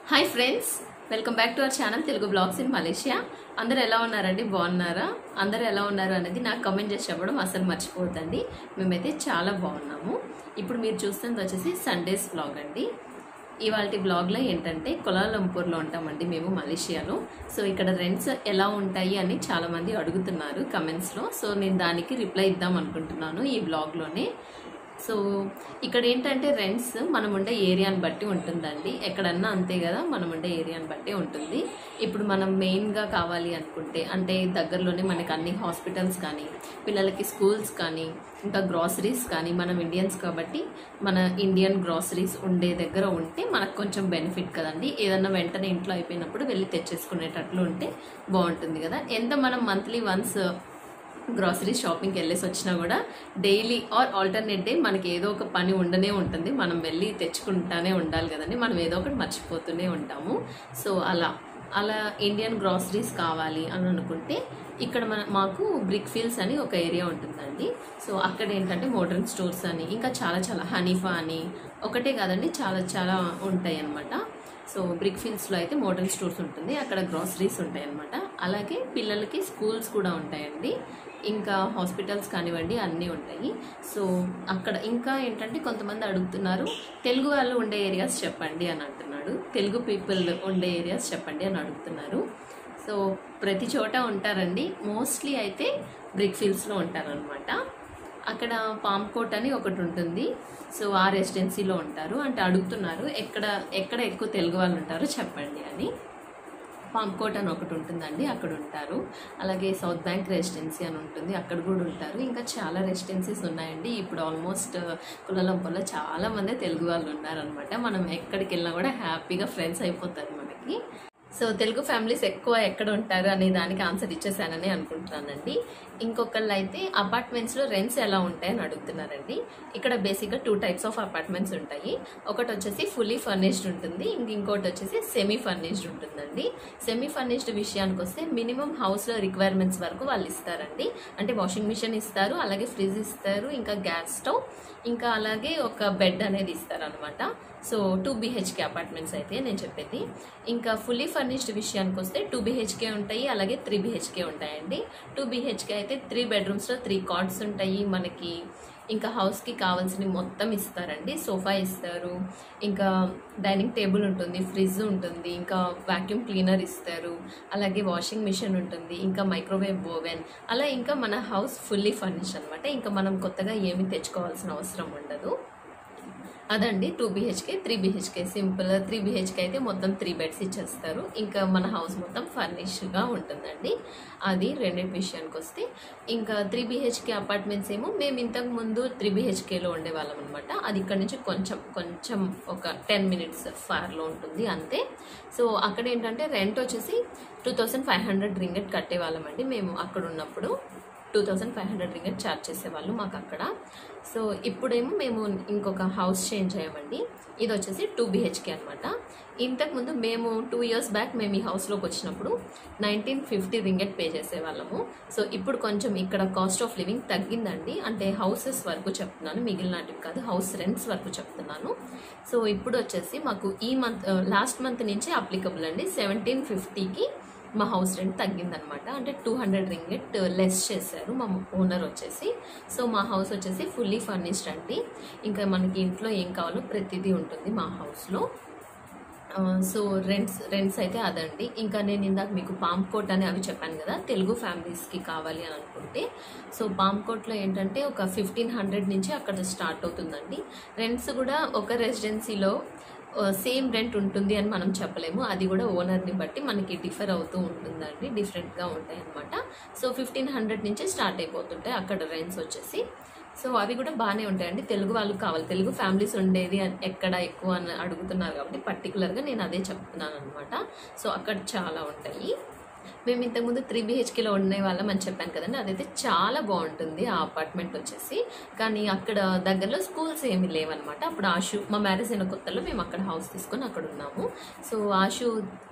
Hi friends welcome back to our channel Telugu blogs in Malaysia అందరు ఎలా ఉన్నారండి బాగున్నారా అందరు ఎలా ఉన్నారు అనేది నాకు కమెంట్ చేసి చెప్పడం అసలు మర్చిపోవద్దండి మేమైతే చాలా బాగున్నాము ఇప్పుడు మీరు చూస్తుంది వచ్చేసి సండేస్ బ్లాగ్ అండి ఇవాళ బ్లాగ్లో ఏంటంటే కొలాలంపూర్లో ఉంటామండి మేము మలేషియాలో సో ఇక్కడ రెంట్స్ ఎలా ఉంటాయి అని చాలామంది అడుగుతున్నారు కమెంట్స్లో సో నేను దానికి రిప్లై ఇద్దాం అనుకుంటున్నాను ఈ బ్లాగ్లోనే సో ఇక్కడ ఏంటంటే రెంట్స్ మనం ఉండే ఏరియాని బట్టి ఉంటుందండి ఎక్కడన్నా అంతే కదా మనం ఉండే ఏరియాని బట్టి ఉంటుంది ఇప్పుడు మనం మెయిన్గా కావాలి అనుకుంటే అంటే దగ్గరలోనే మనకి అన్ని హాస్పిటల్స్ కానీ పిల్లలకి స్కూల్స్ కానీ ఇంకా గ్రాసరీస్ కానీ మనం ఇండియన్స్ కాబట్టి మన ఇండియన్ గ్రాసరీస్ ఉండే దగ్గర ఉంటే మనకు కొంచెం బెనిఫిట్ కదండి ఏదన్నా వెంటనే ఇంట్లో అయిపోయినప్పుడు వెళ్ళి తెచ్చేసుకునేటట్లు ఉంటే బాగుంటుంది కదా ఎంత మనం మంత్లీ వన్స్ గ్రాసరీ షాపింగ్కి వెళ్ళేసి వచ్చినా కూడా డైలీ ఆర్ ఆల్టర్నేట్ డే మనకి ఏదో ఒక పని ఉండనే ఉంటుంది మనం వెళ్ళి తెచ్చుకుంటానే ఉండాలి కదండి మనం ఏదో ఒకటి మర్చిపోతూనే ఉంటాము సో అలా అలా ఇండియన్ గ్రాసరీస్ కావాలి అని అనుకుంటే ఇక్కడ మన మాకు బ్రిక్ ఫీల్డ్స్ అని ఒక ఏరియా ఉంటుందండి సో అక్కడ ఏంటంటే మోడర్న్ స్టోర్స్ అని ఇంకా చాలా చాలా హనీఫా అని ఒకటే కాదండి చాలా చాలా ఉంటాయి అన్నమాట సో బ్రిక్ ఫీల్డ్స్లో అయితే మోడర్న్ స్టోర్స్ ఉంటుంది అక్కడ గ్రాసరీస్ ఉంటాయి అన్నమాట అలాగే పిల్లలకి స్కూల్స్ కూడా ఉంటాయండి ఇంకా హాస్పిటల్స్ కానివ్వండి అన్నీ ఉంటాయి సో అక్కడ ఇంకా ఏంటంటే కొంతమంది అడుగుతున్నారు తెలుగు వాళ్ళు ఉండే ఏరియాస్ చెప్పండి అని అంటున్నాడు తెలుగు పీపుల్ ఉండే ఏరియాస్ చెప్పండి అని అడుగుతున్నారు సో ప్రతి చోట ఉంటారండి మోస్ట్లీ అయితే బ్రిక్ ఫీల్డ్స్లో ఉంటారనమాట అక్కడ పామ్ కోట్ అని ఒకటి ఉంటుంది సో ఆ రెసిడెన్సీలో ఉంటారు అంటే అడుగుతున్నారు ఎక్కడ ఎక్కడ ఎక్కువ తెలుగు వాళ్ళు ఉంటారో చెప్పండి అని పామ్ కోట్ అని ఒకటి ఉంటుందండి అక్కడ ఉంటారు అలాగే సౌత్ బ్యాంక్ రెసిడెన్సీ అని ఉంటుంది అక్కడ కూడా ఉంటారు ఇంకా చాలా రెసిడెన్సీస్ ఉన్నాయండి ఇప్పుడు ఆల్మోస్ట్ కులలంపల్లో చాలా మంది తెలుగు వాళ్ళు ఉన్నారనమాట మనం ఎక్కడికి వెళ్ళినా కూడా హ్యాపీగా ఫ్రెండ్స్ అయిపోతారు మనకి సో తెలుగు ఫ్యామిలీస్ ఎక్కువ ఎక్కడ ఉంటారు అనే దానికి ఆన్సర్ ఇచ్చేసానని అనుకుంటున్నానండి ఇంకొకళ్ళు అయితే అపార్ట్మెంట్స్లో రెంట్స్ ఎలా ఉంటాయని అడుగుతున్నారండి ఇక్కడ బేసిక్గా టూ టైప్స్ ఆఫ్ అపార్ట్మెంట్స్ ఉంటాయి ఒకటి వచ్చేసి ఫుల్లీ ఫర్నిష్డ్ ఉంటుంది ఇంక ఇంకోటి వచ్చేసి సెమీ ఫర్నిష్డ్ ఉంటుందండి సెమీ ఫర్నిష్డ్ విషయానికి వస్తే మినిమం హౌస్లో రిక్వైర్మెంట్స్ వరకు వాళ్ళు ఇస్తారండి అంటే వాషింగ్ మిషన్ ఇస్తారు అలాగే ఫ్రిడ్జ్ ఇస్తారు ఇంకా గ్యాస్ స్టవ్ ఇంకా అలాగే ఒక బెడ్ అనేది ఇస్తారనమాట సో టూ బీహెచ్కే అపార్ట్మెంట్స్ అయితే నేను చెప్పేది ఇంకా ఫుల్లీ ఫర్నిష్డ్ విషయానికి వస్తే టూ బీహెచ్కే ఉంటాయి అలాగే త్రీ బీహెచ్కే ఉంటాయండి టూ బీహెచ్కే అయితే త్రీ బెడ్రూమ్స్లో త్రీ కార్డ్స్ ఉంటాయి మనకి ఇంకా హౌస్కి కావాల్సిన మొత్తం ఇస్తారండి సోఫా ఇస్తారు ఇంకా డైనింగ్ టేబుల్ ఉంటుంది ఫ్రిడ్జ్ ఉంటుంది ఇంకా వాక్యూమ్ క్లీనర్ ఇస్తారు అలాగే వాషింగ్ మిషన్ ఉంటుంది ఇంకా మైక్రోవేవ్ ఓవెన్ అలా ఇంకా మన హౌస్ ఫుల్లీ ఫర్నిష్ అనమాట ఇంకా మనం కొత్తగా ఏమీ తెచ్చుకోవాల్సిన అవసరం ఉండదు అదండి two BHK three BHK simple three BHK అయితే మొత్తం త్రీ బెడ్స్ ఇచ్చేస్తారు ఇంకా మన హౌస్ మొత్తం ఫర్నిష్గా ఉంటుందండి అది రెండింటి విషయానికి వస్తే ఇంకా త్రీ బీహెచ్కే అపార్ట్మెంట్స్ ఏమో మేము ఇంతకు ముందు త్రీ బీహెచ్కేలో ఉండేవాళ్ళం అనమాట అది ఇక్కడ నుంచి కొంచెం కొంచెం ఒక టెన్ మినిట్స్ ఫార్లో ఉంటుంది అంతే సో అక్కడ ఏంటంటే రెంట్ వచ్చేసి two thousand five hundred ringgit కట్టేవాళ్ళం అండి మేము అక్కడ ఉన్నప్పుడు two thousand five hundred ringgit charge చేసేవాళ్ళు మాకు అక్కడ సో ఇప్పుడేమో మేము ఇంకొక హౌస్ చేంజ్ అయ్యామండి ఇది వచ్చేసి టూ బిహెచ్కే అనమాట ఇంతకుముందు మేము టూ ఇయర్స్ బ్యాక్ మేము ఈ హౌస్లోకి వచ్చినప్పుడు నైన్టీన్ ఫిఫ్టీ రింగెట్ పే చేసేవాళ్ళము సో ఇప్పుడు కొంచెం ఇక్కడ కాస్ట్ ఆఫ్ లివింగ్ తగ్గిందండి అంటే హౌసెస్ వరకు చెప్తున్నాను మిగిలినటివి కాదు హౌస్ రెంట్స్ వరకు చెప్తున్నాను సో ఇప్పుడు వచ్చేసి మాకు ఈ మంత్ లాస్ట్ మంత్ నుంచే అప్లికబుల్ అండి సెవెంటీన్ ఫిఫ్టీకి మా హౌస్ రెంట్ తగ్గిందనమాట అంటే టూ హండ్రెడ్ రింగెట్ లెస్ చేశారు మా ఓనర్ వచ్చేసి సో మా హౌస్ వచ్చేసి ఫుల్లీ ఫర్నిష్డ్ అండి ఇంకా మనకి ఇంట్లో ఏం కావాలో ప్రతిదీ ఉంటుంది మా హౌస్లో సో రెంట్స్ రెంట్స్ అయితే అదండి ఇంకా నేను ఇందాక మీకు పామ్ కోట్ అని అవి చెప్పాను కదా తెలుగు ఫ్యామిలీస్కి కావాలి అని అనుకుంటే సో పామ్ కోట్లో ఏంటంటే ఒక ఫిఫ్టీన్ హండ్రెడ్ నుంచి అక్కడ స్టార్ట్ అవుతుందండి రెంట్స్ కూడా ఒక రెసిడెన్సీలో సేమ్ రెంట్ ఉంటుంది అని మనం చెప్పలేము అది కూడా ఓనర్ని బట్టి మనకి డిఫర్ అవుతూ ఉంటుందండి డిఫరెంట్గా ఉంటాయి అనమాట సో ఫిఫ్టీన్ హండ్రెడ్ నుంచే స్టార్ట్ అయిపోతుంటాయి అక్కడ రెంట్స్ వచ్చేసి సో అవి కూడా బాగానే ఉంటాయండి తెలుగు వాళ్ళు కావాలి తెలుగు ఫ్యామిలీస్ ఉండేది ఎక్కడ ఎక్కువ అని అడుగుతున్నారు కాబట్టి పర్టికులర్గా నేను అదే చెప్తున్నాను అనమాట సో అక్కడ చాలా ఉంటాయి మేము ఇంతకుముందు త్రీ బీహెచ్కేలో ఉండే వాళ్ళం అని చెప్పాను కదండి అదైతే చాలా బాగుంటుంది ఆ అపార్ట్మెంట్ వచ్చేసి కానీ అక్కడ దగ్గరలో స్కూల్స్ ఏమీ లేవన్నమాట అప్పుడు ఆశు మా మ్యారేజ్ అయిన కొత్తలో మేము అక్కడ హౌస్ తీసుకొని అక్కడ ఉన్నాము so Ashu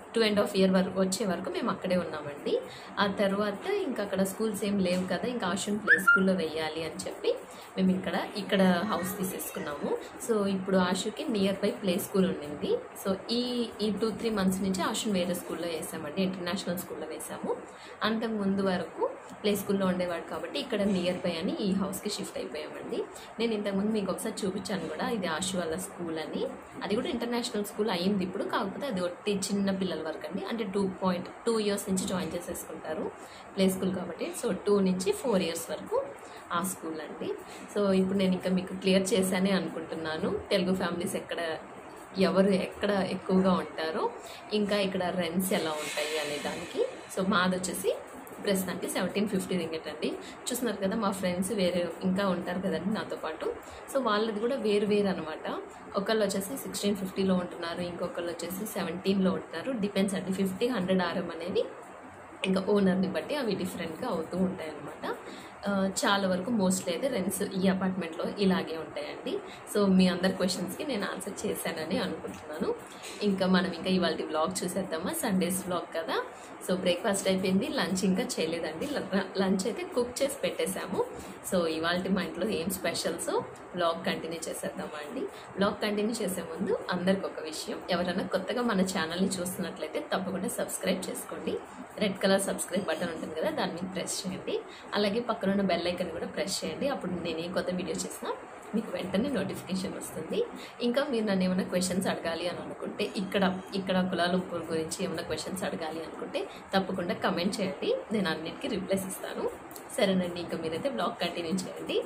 two and half year వరకు వచ్చే వరకు మేము అక్కడే ఉన్నామండి ఆ తర్వాత ఇంకా అక్కడ స్కూల్స్ ఏం లేవు కదా ఇంకా ఆషన్ ప్లే స్కూల్లో వెయ్యాలి అని చెప్పి మేము ఇక్కడ ఇక్కడ హౌస్ తీసేసుకున్నాము సో ఇప్పుడు ఆశుకి నియర్ బై ప్లే స్కూల్ ఉండింది సో ఈ ఈ టూ త్రీ మంత్స్ నుంచి ఆశుని వేరే స్కూల్లో వేసామండి ఇంటర్నేషనల్ స్కూల్లో వేసాము అంతకు ముందు వరకు ప్లే స్కూల్లో ఉండేవాడు కాబట్టి ఇక్కడ నియర్ బై అని ఈ హౌస్కి షిఫ్ట్ అయిపోయామండి నేను ఇంతకుముందు మీకు ఒకసారి చూపించాను కూడా ఇది ఆశు వాళ్ళ స్కూల్ అని అది కూడా ఇంటర్నేషనల్ స్కూల్ అయ్యింది ఇప్పుడు కాకపోతే అది ఒట్టి చిన్న పిల్లల వరకు అండి అంటే టూ పాయింట్ టూ ఇయర్స్ నుంచి జాయిన్ చేసేసుకుంటారు ప్లే స్కూల్ కాబట్టి సో టూ నుంచి ఫోర్ ఇయర్స్ వరకు ఆ స్కూల్ అండి సో ఇప్పుడు నేను ఇంకా మీకు క్లియర్ చేశానే అనుకుంటున్నాను తెలుగు ఫ్యామిలీస్ ఎక్కడ ఎవరు ఎక్కడ ఎక్కువగా ఉంటారో ఇంకా ఇక్కడ రెంట్స్ ఎలా ఉంటాయి అనే దానికి సో మాది వచ్చేసి ప్రస్తుతానికి సెవెంటీన్ ఫిఫ్టీ రింగెట్ అండి చూస్తున్నారు కదా మా ఫ్రెండ్స్ వేరే ఇంకా ఉంటారు కదండి నాతో పాటు సో వాళ్ళది కూడా వేరు వేరు అనమాట ఒకళ్ళు వచ్చేసి సిక్స్టీన్ ఫిఫ్టీలో ఉంటున్నారు ఇంకొకళ్ళు వచ్చేసి సెవెంటీన్లో ఉంటున్నారు డిపెండ్స్ అండి ఫిఫ్టీ హండ్రెడ్ ఆర్ఎం అనేవి ఇంకా ఓనర్ని బట్టి అవి డిఫరెంట్గా అవుతూ ఉంటాయి అన్నమాట ఆ, చాలా వరకు మోస్ట్లీ అయితే రెంట్స్ ఈ అపార్ట్మెంట్లో ఇలాగే ఉంటాయండి సో మీ అందరి క్వశ్చన్స్కి నేను ఆన్సర్ చేశానని అనుకుంటున్నాను ఇంకా మనం ఇంకా ఇవాళ వ్లాగ్ చూసేద్దామా సండేస్ వ్లాగ్ కదా సో బ్రేక్ఫాస్ట్ అయిపోయింది లంచ్ ఇంకా చేయలేదండి లంచ్ అయితే కుక్ చేసి పెట్టేశాము సో ఇవాళ మా ఇంట్లో ఏం స్పెషల్స్ వ్లాగ్ కంటిన్యూ చేసేద్దామా అండి వ్లాగ్ కంటిన్యూ చేసే ముందు అందరికి ఒక విషయం ఎవరైనా కొత్తగా మన ఛానల్ని చూస్తున్నట్లయితే తప్పకుండా సబ్స్క్రైబ్ చేసుకోండి రెడ్ కలర్ సబ్స్క్రైబ్ బటన్ ఉంటుంది కదా దాని మీద ప్రెస్ చేయండి అలాగే పక్కన ఉన్న బెల్ ఐకన్ కూడా ప్రెస్ చేయండి అప్పుడు నేను ఏ కొత్త వీడియో చేసినా మీకు వెంటనే నోటిఫికేషన్ వస్తుంది ఇంకా మీరు నన్ను ఏమైనా క్వశ్చన్స్ అడగాలి అని అనుకుంటే ఇక్కడ ఇక్కడ కులాలంపూర్ గురించి ఏమైనా క్వశ్చన్స్ అడగాలి అనుకుంటే తప్పకుండా కమెంట్ చేయండి నేను అన్నిటికీ రిప్లైస్ ఇస్తాను సరేనండి ఇంకా మీరైతే బ్లాగ్ కంటిన్యూ చేయండి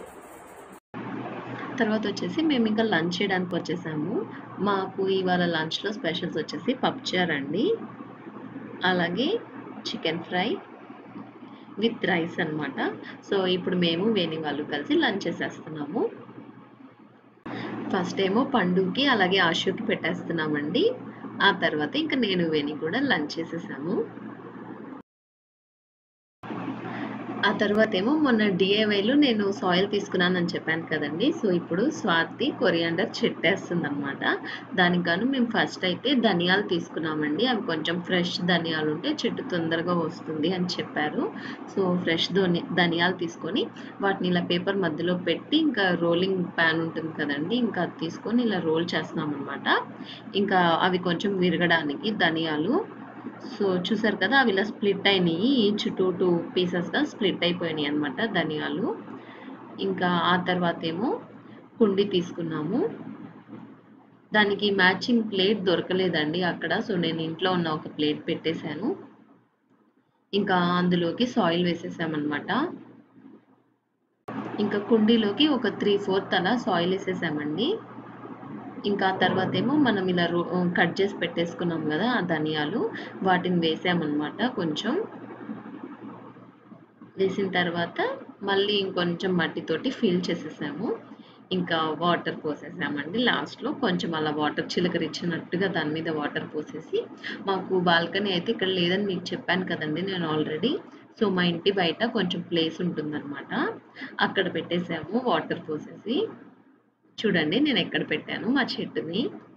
తర్వాత వచ్చేసి మేము ఇంకా లంచ్ చేయడానికి వచ్చేసాము మాకు ఇవాళ లంచ్లో స్పెషల్స్ వచ్చేసి పప్చార్ అండి అలాగే చికెన్ ఫ్రై విత్ రైస్ అన్నమాట సో ఇప్పుడు మేము వేణి వాళ్ళు కలిసి లంచ్ చేసేస్తున్నాము ఫస్ట్ ఏమో పండుకి అలాగే ఆశుకి పెట్టేస్తున్నామండి ఆ తర్వాత ఇంకా నేను వేణి కూడా లంచ్ చేసేసాము ఆ తర్వాత ఏమో మొన్న డిఏవైలో నేను సాయిల్ తీసుకున్నానని చెప్పాను కదండి సో ఇప్పుడు స్వాతి కొరియాండర్ చెట్టేస్తుంది అనమాట దానికి గాను మేము ఫస్ట్ అయితే ధనియాలు తీసుకున్నామండి అవి కొంచెం ఫ్రెష్ ధనియాలు ఉంటే చెట్టు తొందరగా వస్తుంది అని చెప్పారు సో ఫ్రెష్ ధని ధనియాలు తీసుకొని వాటిని ఇలా పేపర్ మధ్యలో పెట్టి ఇంకా రోలింగ్ ప్యాన్ ఉంటుంది కదండి ఇంకా అది తీసుకొని ఇలా రోల్ చేస్తున్నాం అనమాట ఇంకా అవి కొంచెం విరగడానికి ధనియాలు సో చూసారు కదా అవి ఇలా స్ప్లిట్ అయినాయి ఈచ్ టూ టూ పీసెస్గా స్ప్లిట్ అయిపోయినాయి అనమాట ధనియాలు ఇంకా ఆ తర్వాత ఏమో కుండి తీసుకున్నాము దానికి మ్యాచింగ్ ప్లేట్ దొరకలేదండి అక్కడ సో నేను ఇంట్లో ఉన్న ఒక ప్లేట్ పెట్టేశాను ఇంకా అందులోకి సాయిల్ వేసేసామన్నమాట ఇంకా కుండీలోకి ఒక త్రీ ఫోర్త్ అలా సాయిల్ వేసేసామండి ఇంకా ఆ తర్వాత ఏమో మనం ఇలా రో కట్ చేసి పెట్టేసుకున్నాం కదా ఆ ధనియాలు వాటిని వేసామన్నమాట కొంచెం వేసిన తర్వాత మళ్ళీ ఇంకొంచెం మట్టితోటి ఫిల్ చేసేసాము ఇంకా వాటర్ పోసేసామండి లాస్ట్లో కొంచెం అలా వాటర్ చిలకరిచ్చినట్టుగా దాని మీద వాటర్ పోసేసి మాకు బాల్కనీ అయితే ఇక్కడ లేదని మీకు చెప్పాను కదండి నేను ఆల్రెడీ సో మా ఇంటి బయట కొంచెం ప్లేస్ ఉంటుందన్నమాట అక్కడ పెట్టేసాము వాటర్ పోసేసి చూడండి నేను ఎక్కడ పెట్టాను మా చెట్టుని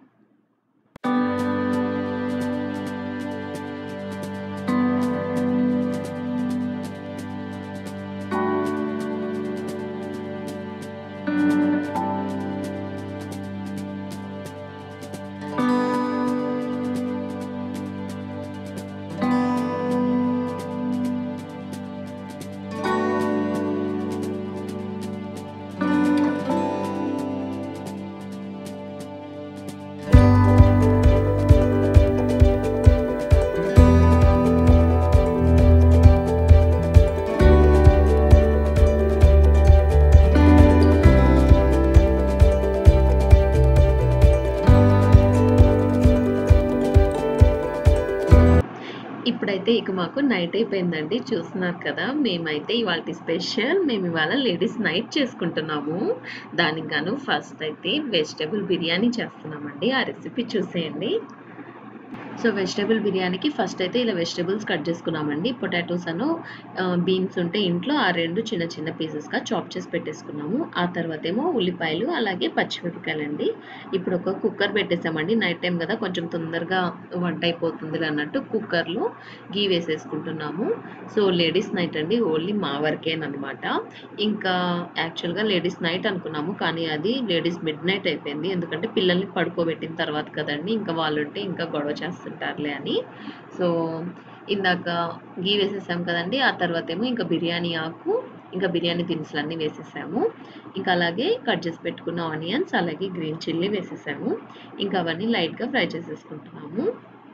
ఇప్పుడైతే ఇక మాకు నైట్ అయిపోయిందండి చూస్తున్నారు కదా మేమైతే ఇవాళ స్పెషల్ మేము ఇవాళ లేడీస్ నైట్ చేసుకుంటున్నాము దానికి గాను ఫస్ట్ అయితే వెజిటేబుల్ బిర్యానీ చేస్తున్నామండి ఆ రెసిపీ చూసేయండి సో వెజిటేబుల్ బిర్యానీకి ఫస్ట్ అయితే ఇలా వెజిటేబుల్స్ కట్ చేసుకున్నామండి పొటాటోస్ అను బీన్స్ ఉంటే ఇంట్లో ఆ రెండు చిన్న చిన్న పీసెస్గా చాప్ చేసి పెట్టేసుకున్నాము ఆ తర్వాత ఏమో ఉల్లిపాయలు అలాగే పచ్చిమిరపకాయలు అండి ఇప్పుడు ఒక కుక్కర్ పెట్టేసామండి నైట్ టైం కదా కొంచెం తొందరగా వంట అయిపోతుంది అన్నట్టు కుక్కర్లో గీ వేసేసుకుంటున్నాము సో లేడీస్ నైట్ అండి ఓన్లీ మా వరకేనమాట ఇంకా యాక్చువల్గా లేడీస్ నైట్ అనుకున్నాము కానీ అది లేడీస్ మిడ్ నైట్ అయిపోయింది ఎందుకంటే పిల్లల్ని పడుకోబెట్టిన తర్వాత కదండి ఇంకా వాళ్ళు ఉంటే ఇంకా గొడవ చేస్తుంటారులే అని సో ఇందాక గీ వేసేసాం కదండి ఆ తర్వాత ఏమో ఇంకా బిర్యానీ ఆకు ఇంకా బిర్యానీ దినుసులు అన్నీ వేసేసాము ఇంకా అలాగే కట్ చేసి పెట్టుకున్న ఆనియన్స్ అలాగే గ్రీన్ చిల్లీ వేసేసాము ఇంకా అవన్నీ లైట్గా ఫ్రై చేసేసుకుంటున్నాము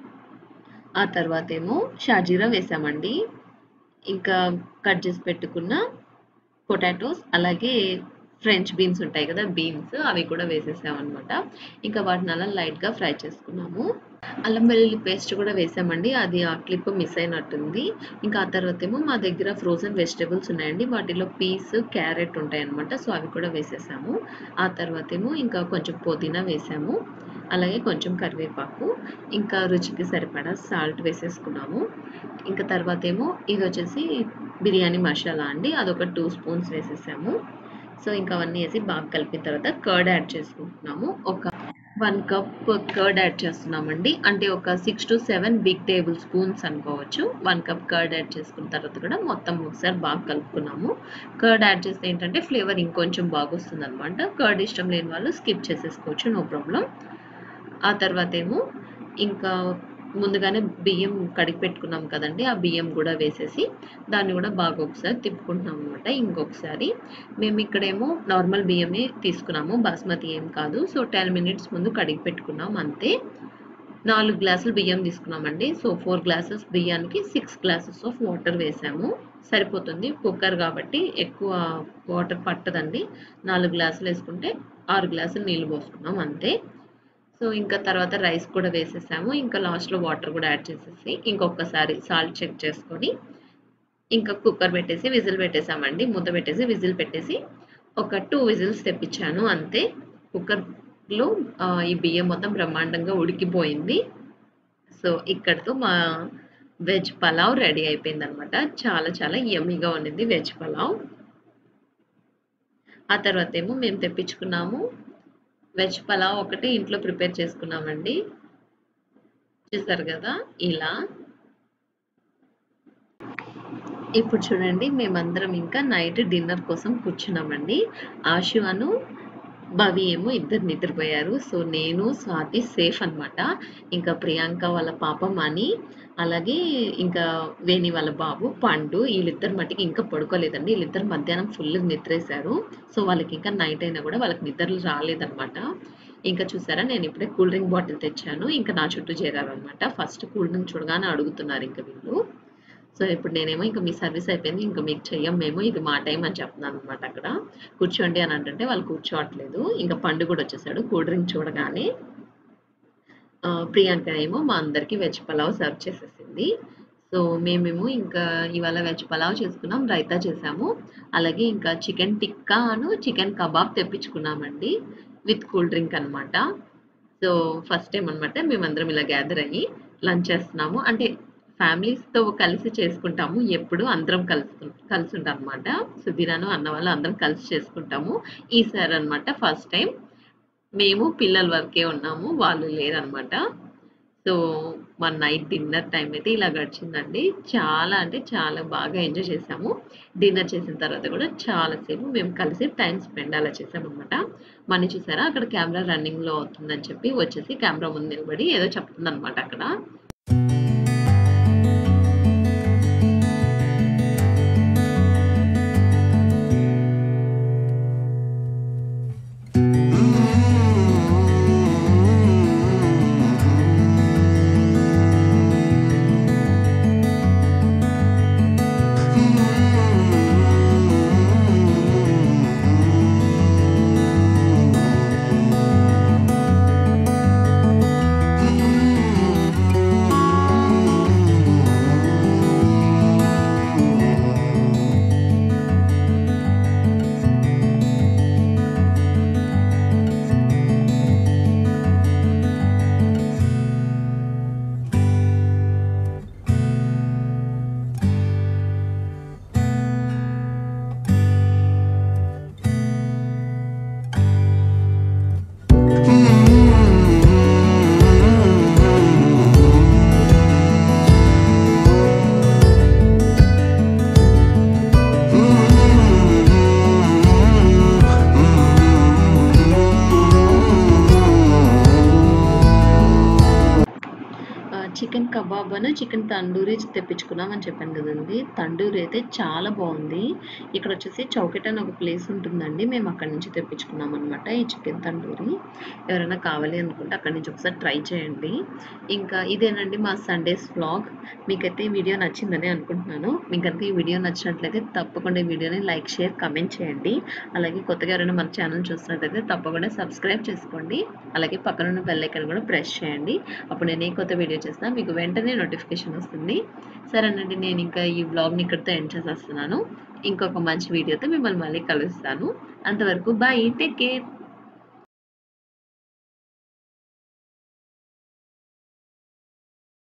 ఆ తర్వాత ఏమో షాజీరా వేసామండి ఇంకా కట్ చేసి పెట్టుకున్న పొటాటోస్ అలాగే ఫ్రెంచ్ బీన్స్ ఉంటాయి కదా బీన్స్ అవి కూడా వేసేసాం అనమాట ఇంకా వాటిని అలా లైట్గా ఫ్రై చేసుకున్నాము అల్లం వెల్లుల్లి పేస్ట్ కూడా వేసామండి అది ఆ క్లిప్ మిస్ అయినట్టుంది ఇంకా ఆ తర్వాత ఏమో మా దగ్గర ఫ్రోజన్ వెజిటేబుల్స్ ఉన్నాయండి వాటిలో పీస్ క్యారెట్ ఉంటాయి అనమాట సో అవి కూడా వేసేసాము ఆ తర్వాత ఏమో ఇంకా కొంచెం పుదీనా వేసాము అలాగే కొంచెం కరివేపాకు ఇంకా రుచికి సరిపడా సాల్ట్ వేసేసుకున్నాము ఇంకా తర్వాత ఏమో ఇది వచ్చేసి బిర్యానీ మసాలా అండి అదొక టూ స్పూన్స్ వేసేసాము సో ఇంకా అవన్నీ వేసి బాగా కలిపిన తర్వాత కర్డ్ యాడ్ చేసుకుంటున్నాము ఒక వన్ కప్ కర్డ్ యాడ్ చేస్తున్నామండి అంటే ఒక six to seven big tablespoons అనుకోవచ్చు వన్ కప్ కర్డ్ యాడ్ చేసుకున్న తర్వాత కూడా మొత్తం ఒకసారి బాగా కలుపుకున్నాము కర్డ్ యాడ్ చేస్తే ఏంటంటే ఫ్లేవర్ ఇంకొంచెం బాగా వస్తుంది అనమాట కర్డ్ ఇష్టం లేని వాళ్ళు స్కిప్ చేసేసుకోవచ్చు నో ప్రాబ్లం ఆ తర్వాత ఏమో ఇంకా ముందుగానే బియ్యం కడిగి పెట్టుకున్నాం కదండి ఆ బియ్యం కూడా వేసేసి దాన్ని కూడా బాగా ఒకసారి తిప్పుకుంటున్నాం అనమాట ఇంకొకసారి మేము ఇక్కడేమో నార్మల్ బియ్యమే తీసుకున్నాము బాస్మతి ఏం కాదు సో టెన్ మినిట్స్ ముందు కడిగి పెట్టుకున్నాం అంతే నాలుగు గ్లాసులు బియ్యం తీసుకున్నామండి సో ఫోర్ గ్లాసెస్ బియ్యానికి సిక్స్ గ్లాసెస్ ఆఫ్ వాటర్ వేసాము సరిపోతుంది కుక్కర్ కాబట్టి ఎక్కువ వాటర్ పట్టదండి నాలుగు గ్లాసులు వేసుకుంటే ఆరు గ్లాసులు నీళ్ళు పోసుకున్నాం అంతే సో ఇంకా తర్వాత రైస్ కూడా వేసేసాము ఇంకా లాస్ట్లో వాటర్ కూడా యాడ్ చేసేసి ఇంకొకసారి సాల్ట్ చెక్ చేసుకొని ఇంకా కుక్కర్ పెట్టేసి విజిల్ పెట్టేసామండి ముద్ద పెట్టేసి విజిల్ పెట్టేసి ఒక టూ విజిల్స్ తెప్పించాను అంతే కుక్కర్లో ఈ బియ్యం మొత్తం బ్రహ్మాండంగా ఉడికిపోయింది సో ఇక్కడతో మా వెజ్ పలావ్ రెడీ అయిపోయింది అనమాట చాలా చాలా యమ్మీగా ఉండింది వెజ్ పలావ్ ఆ తర్వాత ఏమో మేము తెప్పించుకున్నాము వెజ్ పలావ్ ఒకటి ఇంట్లో ప్రిపేర్ చేసుకున్నామండి చూసారు కదా ఇలా ఇప్పుడు చూడండి మేమందరం ఇంకా నైట్ డిన్నర్ కోసం కూర్చున్నామండి ఆశు అను భవి ఏమో ఇద్దరు నిద్రపోయారు సో నేను స్వాతి సేఫ్ అనమాట ఇంకా ప్రియాంక వాళ్ళ పాప మణి అలాగే ఇంకా వేణి వాళ్ళ బాబు పండు వీళ్ళిద్దరు మట్టికి ఇంకా పడుకోలేదండి వీళ్ళిద్దరు మధ్యాహ్నం ఫుల్ నిద్రేశారు సో వాళ్ళకి ఇంకా నైట్ అయినా కూడా వాళ్ళకి నిద్రలు రాలేదన్నమాట ఇంకా చూసారా నేను ఇప్పుడే కూల్ డ్రింక్ బాటిల్ తెచ్చాను ఇంకా నా చుట్టూ చేరారనమాట ఫస్ట్ కూల్ డ్రింక్ చూడగానే అడుగుతున్నారు ఇంకా వీళ్ళు సో ఇప్పుడు నేనేమో ఇంకా మీ సర్వీస్ అయిపోయింది ఇంకా మీకు చెయ్యం మేము ఇది మా టైం అని చెప్తున్నాను అనమాట అక్కడ కూర్చోండి అని అంటే వాళ్ళు కూర్చోవట్లేదు ఇంకా పండు కూడా వచ్చేసాడు కూల్ డ్రింక్ చూడగానే ప్రియాంక ఏమో మా అందరికి వెజ్ పలావ్ సర్వ్ చేసేసింది సో మేమేమో ఇంకా ఇవాళ వెజ్ పలావ్ చేసుకున్నాం రైతా చేసాము అలాగే ఇంకా చికెన్ టిక్కా అను చికెన్ కబాబ్ తెప్పించుకున్నామండి విత్ కూల్ డ్రింక్ అనమాట సో ఫస్ట్ టైం అనమాట మేమందరం ఇలా గ్యాదర్ అయ్యి లంచ్ చేస్తున్నాము అంటే ఫ్యామిలీస్తో కలిసి చేసుకుంటాము ఎప్పుడు అందరం కలిసి కలిసి ఉంటాం అనమాట సుధీరాను అన్న వాళ్ళు అందరం కలిసి చేసుకుంటాము ఈసారి అనమాట ఫస్ట్ టైం మేము పిల్లల వరకే ఉన్నాము వాళ్ళు లేరనమాట సో మా నైట్ డిన్నర్ టైం అయితే ఇలా గడిచిందండి చాలా అంటే చాలా బాగా ఎంజాయ్ చేసాము డిన్నర్ చేసిన తర్వాత కూడా చాలాసేపు మేము కలిసి టైం స్పెండ్ అలా చేసామన్నమాట మనీ చూసారా అక్కడ కెమెరా రన్నింగ్లో అవుతుందని చెప్పి వచ్చేసి కెమెరా ముందు నిలబడి ఏదో చెప్తుంది అనమాట అక్కడ Mm-hmm. చికెన్ కబాబ్ అని చికెన్ తండూరి తెప్పించుకున్నాం అని చెప్పాను కదండి తండూరి అయితే చాలా బాగుంది ఇక్కడ వచ్చేసి చౌకెట్ అని ఒక ప్లేస్ ఉంటుందండి మేము అక్కడి నుంచి తెప్పించుకున్నాం అనమాట ఈ చికెన్ తండూరి ఎవరైనా కావాలి అనుకుంటే అక్కడి నుంచి ఒకసారి ట్రై చేయండి ఇంకా ఇదేనండి మా సండేస్ వ్లాగ్ మీకైతే ఈ వీడియో నచ్చిందని అనుకుంటున్నాను మీకు కనుక ఈ వీడియో నచ్చినట్లయితే తప్పకుండా ఈ వీడియోని లైక్ షేర్ కమెంట్ చేయండి అలాగే కొత్తగా ఎవరైనా మన ఛానల్ చూసినట్లయితే తప్పకుండా సబ్స్క్రైబ్ చేసుకోండి అలాగే పక్కనున్న బెల్ ఐకాన్ కూడా ప్రెస్ చేయండి అప్పుడు నేను ఏ కొత్త వీడియో చేసినా మీకు వెంటనే నోటిఫికేషన్ వస్తుంది సరేనండి నేను ఇంకా ఈ బ్లాగ్ని ఇక్కడితో ఎండ్ చేసేస్తున్నాను ఇంకొక మంచి వీడియోతో మిమ్మల్ని మళ్ళీ కలుస్తాను అంతవరకు బాయ్ టేక్ కేర్